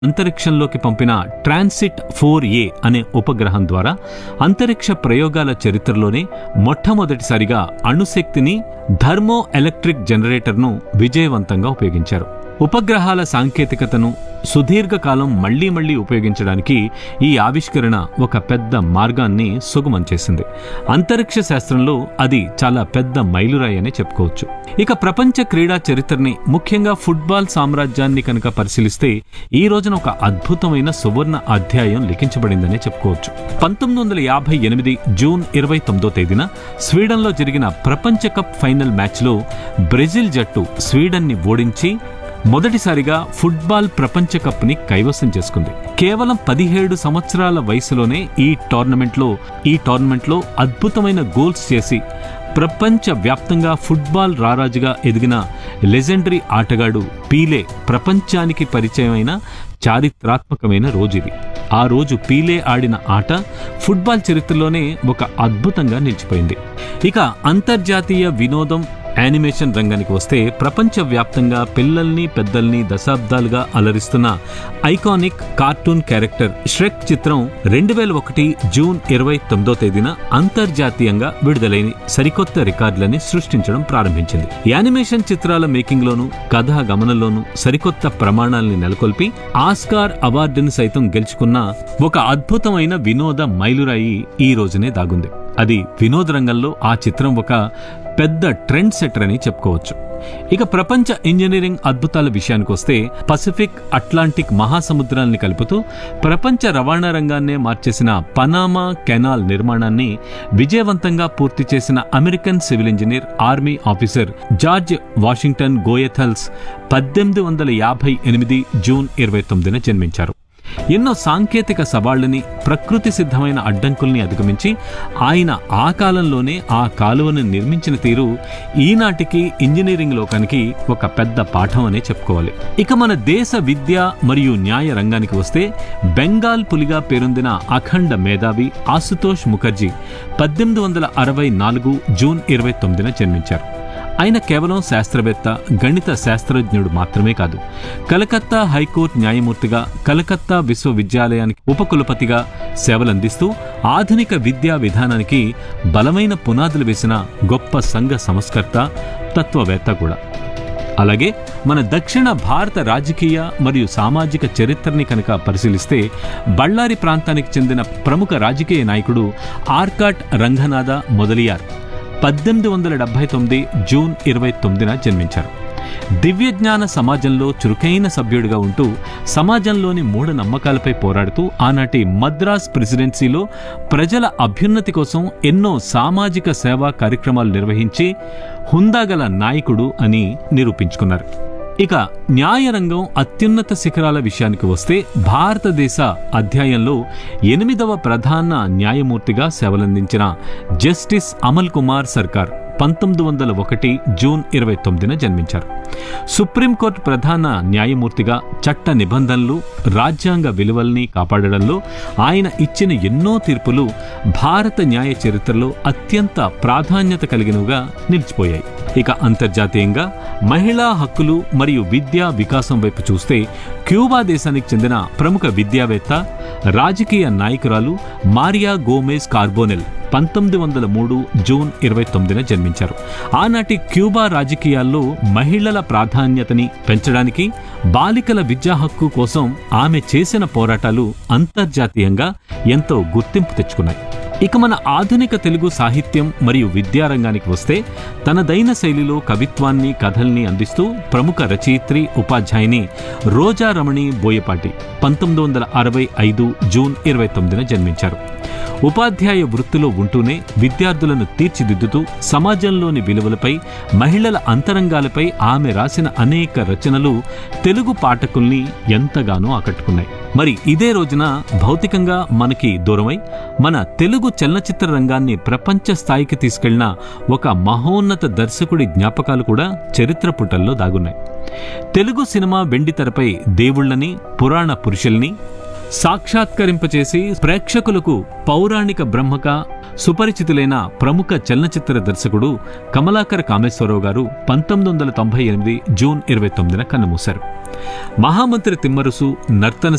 అంతరిక్షంలోకి పంపిన transit four ఏ అనే ఉపగ్రహం ద్వారా అంతరిక్ష ప్రయోగాల చరిత్రలోనే మొట్టమొదటిసారిగా అణుశక్తిని థర్మో ఎలక్ట్రిక్ జనరేటర్ను విజయవంతంగా ఉపయోగించారు ఉపగ్రహాల సాంకేతికతను సుదీర్ఘకాలం మళ్లీ మళ్లీ ఉపయోగించడానికి ఈ ఆవిష్కరణ ఒక పెద్ద మార్గాన్ని సుగమం చేసింది అంతరిక్ష శాస్త్రంలో అది చాలా పెద్ద మైలురాయి అని చెప్పుకోవచ్చు ఇక ప్రపంచ క్రీడా చరిత్రని ముఖ్యంగా ఫుట్బాల్ సామ్రాజ్యాన్ని కనుక పరిశీలిస్తే ఈ రోజున ఒక అద్భుతమైన సువర్ణ అధ్యాయం లిఖించబడిందనే చెప్పుకోవచ్చు పంతొమ్మిది వందల యాభై ఎనిమిది జూన్ ఇరవై తొమ్మిదో తేదీన స్వీడన్లో జరిగిన ప్రపంచ కప్ ఫైనల్ మ్యాచ్లో బ్రెజిల్ జట్టు స్వీడన్ని ఓడించి మొదటిసారిగా ఫుట్బాల్ ప్రపంచ కప్ని కైవసం చేసుకుంది కేవలం పదిహేడు సంవత్సరాల వయసులోనే ఈ టోర్నమెంట్లో ఈ టోర్నమెంట్లో అద్భుతమైన గోల్స్ చేసి ప్రపంచ వ్యాప్తంగా ఫుట్బాల్ రారాజుగా ఎదిగిన లెజెండరీ ఆటగాడు పీలే ప్రపంచానికి పరిచయమైన చారిత్రాత్మకమైన రోజు ఇది ఆ రోజు పీలే ఆడిన ఆట ఫుట్బాల్ చరిత్రలోనే ఒక అద్భుతంగా నిలిచిపోయింది ఇక అంతర్జాతీయ వినోదం యానిమేషన్ రంగానికి వస్తే ప్రపంచవ్యాప్తంగా పిల్లల్ని పెద్దల్ని దశాబ్దాలుగా అలరిస్తున్న ఐకానిక్ కార్టూన్ క్యారెక్టర్ ష్రెక్ చిత్రం రెండు వేల ఒకటి జూన్ ఇరవై తొమ్మిదో తేదీన అంతర్జాతీయంగా విడుదలైన సరికొత్త రికార్డులని సృష్టించడం ప్రారంభించింది యానిమేషన్ చిత్రాల మేకింగ్ లోను కథా గమనంలోనూ సరికొత్త ప్రమాణాల్ని నెలకొల్పి ఆస్కార్ అవార్డుని సైతం గెలుచుకున్న ఒక అద్భుతమైన వినోద మైలురాయి ఈ రోజునే దాగుంది అది వినోద రంగంలో ఆ చిత్రం ఒక పెద్ద ట్రెండ్ సెటర్ అని చెప్పుకోవచ్చు ఇక ప్రపంచ ఇంజనీరింగ్ అద్భుతాల విషయానికి వస్తే పసిఫిక్ అట్లాంటిక్ మహాసముద్రాల్ని కలుపుతూ ప్రపంచ రవాణా రంగాన్నే మార్చేసిన పనామా కెనాల్ నిర్మాణాన్ని విజయవంతంగా పూర్తి చేసిన American civil engineer army officer George Washington Goethals పద్దెనిమిది వందల యాభై ఎనిమిది జూన్ ఇరవై తొమ్మిదిన జన్మించారు ఎన్నో సాంకేతిక సవాళ్లని ప్రకృతి సిద్ధమైన అడ్డంకుల్ని అధిగమించి ఆయన ఆ కాలంలోనే ఆ కాలువను నిర్మించిన తీరు ఈనాటికి ఇంజనీరింగ్ లోకానికి ఒక పెద్ద పాఠం అనే చెప్పుకోవాలి ఇక మన దేశ విద్య మరియు న్యాయ రంగానికి వస్తే బెంగాల్ పులిగా పేరొందిన అఖండ మేధావి ఆశుతోష్ ముఖర్జీ పద్దెనిమిది వందల అరవై నాలుగు జూన్ ఇరవై తొమ్మిదిన జన్మించారు ఆయన కేవలం శాస్త్రవేత్త గణిత శాస్త్రజ్ఞుడు మాత్రమే కాదు కలకత్తా హైకోర్టు న్యాయమూర్తిగా కలకత్తా విశ్వవిద్యాలయానికి ఉపకులపతిగా సేవలందిస్తూ ఆధునిక విద్యా విధానానికి బలమైన పునాదులు వేసిన గొప్ప సంఘ సంస్కర్త తత్వవేత్త కూడా అలాగే మన దక్షిణ భారత రాజకీయ మరియు సామాజిక చరిత్రని కనుక పరిశీలిస్తే బళ్ళారి ప్రాంతానికి చెందిన ప్రముఖ రాజకీయ నాయకుడు ఆర్కాట్ రంగనాథ మొదలియార్ పద్దెనిమిది వందల డెబ్బై తొమ్మిది జూన్ ఇరవై తొమ్మిదిన జన్మించారు దివ్యజ్ఞాన సమాజంలో చురుకైన సభ్యుడిగా ఉంటూ సమాజంలోని మూఢ నమ్మకాలపై పోరాడుతూ ఆనాటి మద్రాస్ ప్రెసిడెన్సీలో ప్రజల అభ్యున్నతి కోసం ఎన్నో సామాజిక సేవా కార్యక్రమాలు నిర్వహించి హుందాగల నాయకుడు అని నిరూపించుకున్నారు ఇక న్యాయరంగం అత్యున్నత శిఖరాల విషయానికి వస్తే భారతదేశ అధ్యాయంలో ఎనిమిదవ ప్రధాన న్యాయమూర్తిగా సేవలందించిన జస్టిస్ అమల్ కుమార్ సర్కార్ పంతొమ్మిది వందల ఒకటి జూన్ ఇరవై తొమ్మిదిన జన్మించారు సుప్రీంకోర్టు ప్రధాన న్యాయమూర్తిగా చట్ట నిబంధనలు రాజ్యాంగ విలువల్ని కాపాడడంలో ఆయన ఇచ్చిన ఎన్నో తీర్పులు భారత న్యాయ చరిత్రలో అత్యంత ప్రాధాన్యత కలిగినవిగా నిలిచిపోయాయి ఇక అంతర్జాతీయంగా మహిళా హక్కులు మరియు విద్యా వికాసం వైపు చూస్తే క్యూబా దేశానికి చెందిన ప్రముఖ విద్యావేత్త రాజకీయ నాయకురాలు మారియా గోమెజ్ కార్బోనెల్ పంతొమ్మిది వందల మూడు జూన్ ఇరవై తొమ్మిదిన జన్మించారు ఆనాటి క్యూబా రాజకీయాల్లో మహిళల ప్రాధాన్యతని పెంచడానికి బాలికల విద్యా హక్కు కోసం ఆమె చేసిన పోరాటాలు అంతర్జాతీయంగా ఎంతో గుర్తింపు తెచ్చుకున్నాయి ఇక మన ఆధునిక తెలుగు సాహిత్యం మరియు విద్యారంగానికి వస్తే తనదైన శైలిలో కవిత్వాన్ని కథల్ని అందిస్తూ ప్రముఖ రచయిత్రి ఉపాధ్యాయుని రోజా రమణి బోయపాటి పంతొమ్మిది వందల అరవై ఐదు జూన్ ఇరవై తొమ్మిదిన జన్మించారు ఉపాధ్యాయ వృత్తిలో ఉంటూనే విద్యార్థులను తీర్చిదిద్దుతూ సమాజంలోని విలువలపై మహిళల అంతరంగాలపై ఆమె రాసిన అనేక రచనలు తెలుగు పాఠకుల్ని ఎంతగానో ఆకట్టుకున్నాయి మరి ఇదే రోజున భౌతికంగా మనకి దూరమై మన తెలుగు చలనచిత్ర రంగాన్ని ప్రపంచ స్థాయికి తీసుకెళ్లిన ఒక మహోన్నత దర్శకుడి జ్ఞాపకాలు కూడా చరిత్ర పుటల్లో దాగున్నాయి తెలుగు సినిమా వెండితెరపై దేవుళ్ళని పురాణ పురుషుల్ని సాక్షాత్కరింపచేసి ప్రేక్షకులకు పౌరాణిక బ్రహ్మక సుపరిచితులైన ప్రముఖ చలనచిత్ర దర్శకుడు కమలాకర కామేశ్వరరావు గారు పంతొమ్మిది వందల తొంభై ఎనిమిది జూన్ ఇరవై తొమ్మిదిన కన్నుమూశారు మహామంత్రి తిమ్మరుసు నర్తన